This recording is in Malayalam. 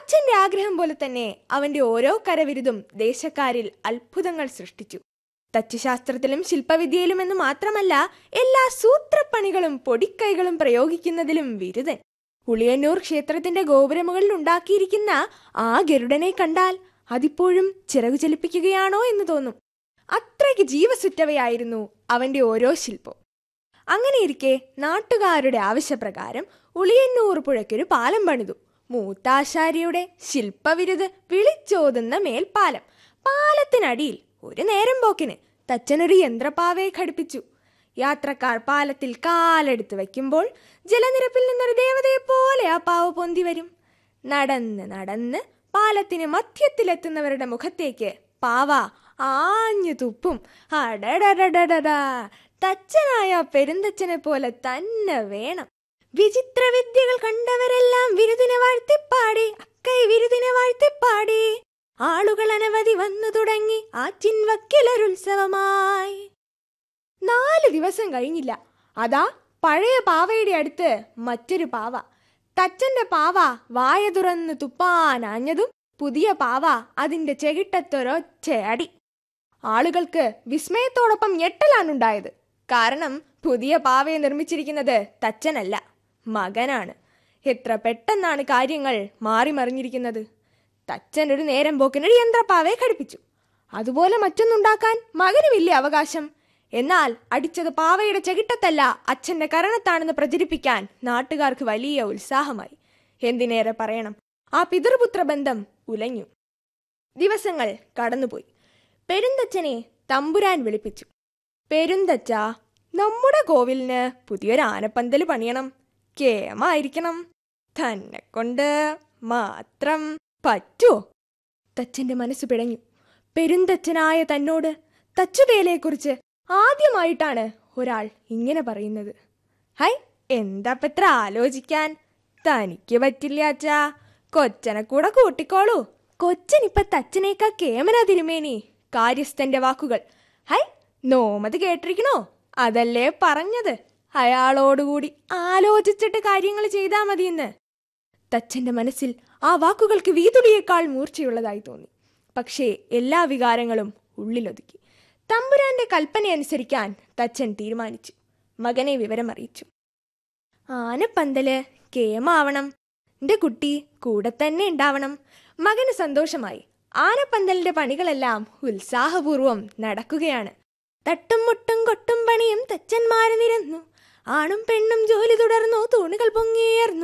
അച്ഛന്റെ ആഗ്രഹം പോലെ തന്നെ അവന്റെ ഓരോ കരവിരുതും ദേശക്കാരിൽ അത്ഭുതങ്ങൾ സൃഷ്ടിച്ചു തച്ചുശാസ്ത്രത്തിലും ശില്പവിദ്യയിലും എന്ന് മാത്രമല്ല എല്ലാ സൂത്രപ്പണികളും പൊടിക്കൈകളും പ്രയോഗിക്കുന്നതിലും വിരുദൻ ഉളിയന്നൂർ ക്ഷേത്രത്തിന്റെ ഗോപുരമുകളിൽ ഉണ്ടാക്കിയിരിക്കുന്ന ആ ഗരുഡനെ കണ്ടാൽ അതിപ്പോഴും ചിറകു ചലിപ്പിക്കുകയാണോ എന്ന് തോന്നും അത്രയ്ക്ക് ജീവസുറ്റവയായിരുന്നു അവന്റെ ഓരോ ശില്പവും അങ്ങനെയിരിക്കെ നാട്ടുകാരുടെ ആവശ്യപ്രകാരം ഉളിയന്നൂർ പുഴയ്ക്കൊരു പാലം പണിതു മൂത്താശാരിയുടെ ശില്പവിരുത് വിളിച്ചോതുന്ന മേൽപ്പാലം പാലത്തിനടിയിൽ ഒരു നേരം പോക്കിന് തച്ചനൊരു യന്ത്രപ്പാവയെ ഘടിപ്പിച്ചു യാത്രക്കാർ പാലത്തിൽ കാലെടുത്ത് വയ്ക്കുമ്പോൾ ജലനിരപ്പിൽ നിന്നൊരു ദേവതയെ പോലെ ആ പാവ പൊന്തി വരും നടന്ന് നടന്ന് പാലത്തിന് മധ്യത്തിലെത്തുന്നവരുടെ മുഖത്തേക്ക് പാവ ആഞ്ഞു തുപ്പും അടടടടടാ തച്ചനായ പെരുന്തച്ചനെ പോലെ തന്നെ വേണം വിചിത്ര വിദ്യകൾ കണ്ടവരെല്ലാം വിരുദിനെ വാഴ്ത്തിപ്പാടി അക്കൈ വിരുദിനെ വാഴ്ത്തിപ്പാടി ആളുകൾ അനവധി വന്നു തുടങ്ങി ആറ്റിൻ വക്കിലൊരുത്സവമായി നാല് ദിവസം കഴിഞ്ഞില്ല അതാ പഴയ പാവയുടെ അടുത്ത് മറ്റൊരു പാവ തച്ചന്റെ പാവ വായ തുറന്ന് തുപ്പാനാഞ്ഞതും പുതിയ പാവ അതിന്റെ ചെകിട്ടത്തൊരൊറ്റ അടി ആളുകൾക്ക് വിസ്മയത്തോടൊപ്പം ഞെട്ടലാണുണ്ടായത് കാരണം പുതിയ പാവയെ നിർമ്മിച്ചിരിക്കുന്നത് തച്ചനല്ല മകനാണ് എത്ര പെട്ടെന്നാണ് കാര്യങ്ങൾ മാറിമറിഞ്ഞിരിക്കുന്നത് തച്ചൻ ഒരു നേരം പോക്കിനൊരു യന്ത്രപ്പാവയെ ഘടിപ്പിച്ചു അതുപോലെ മറ്റൊന്നുണ്ടാക്കാൻ മകനുമില്ലേ അവകാശം എന്നാൽ അടിച്ചത് പാവയുടെ ചെകിട്ടത്തല്ല അച്ഛന്റെ കരണത്താണെന്ന് പ്രചരിപ്പിക്കാൻ നാട്ടുകാർക്ക് വലിയ ഉത്സാഹമായി എന്തിനേറെ പറയണം ആ പിതൃപുത്ര ബന്ധം ഉലഞ്ഞു ദിവസങ്ങൾ കടന്നുപോയി പെരുന്തച്ഛനെ തമ്പുരാൻ വിളിപ്പിച്ചു പെരുന്തച്ഛ നമ്മുടെ കോവിലിന് പുതിയൊരു ആനപ്പന്തൽ പണിയണം കേമായിരിക്കണം തന്നെ കൊണ്ട് മാത്രം പറ്റുമോ തച്ചന്റെ മനസ്സ് പിടഞ്ഞു പെരുന്തച്ഛനായ തന്നോട് തച്ചുവേലയെക്കുറിച്ച് ആദ്യമായിട്ടാണ് ഒരാൾ ഇങ്ങനെ പറയുന്നത് ഹൈ എന്താ പത്ര ആലോചിക്കാൻ തനിക്ക് പറ്റില്ല അച്ഛാ കൊച്ചനെ കൂടെ കൂട്ടിക്കോളൂ കൊച്ചനിപ്പ തച്ചനേക്കാ കേമന തിരുമേനി കാര്യസ്ഥന്റെ വാക്കുകൾ ഹൈ നോമത് കേട്ടിരിക്കണോ അതല്ലേ പറഞ്ഞത് അയാളോടുകൂടി ആലോചിച്ചിട്ട് കാര്യങ്ങൾ ചെയ്താൽ മതിയെന്ന് തച്ചന്റെ മനസ്സിൽ ആ വാക്കുകൾക്ക് വീതുടിയേക്കാൾ മൂർച്ചയുള്ളതായി തോന്നി പക്ഷേ എല്ലാ വികാരങ്ങളും ഉള്ളിലൊതുക്കി തമ്പുരാന്റെ കൽപ്പനയനുസരിക്കാൻ തച്ചൻ തീരുമാനിച്ചു മകനെ വിവരമറിയിച്ചു ആനപ്പന്തല് കേമാവണം എന്റെ കുട്ടി കൂടെ തന്നെ ഉണ്ടാവണം മകന് സന്തോഷമായി ആനപ്പന്തലിന്റെ പണികളെല്ലാം ഉത്സാഹപൂർവം നടക്കുകയാണ് തട്ടും മുട്ടും കൊട്ടും പണിയും തച്ചന്മാരെ നിരന്നു ആണും പെണ്ണും ജോലി തുടർന്നു തൂണുകൾ പൊങ്ങിയേർന്നു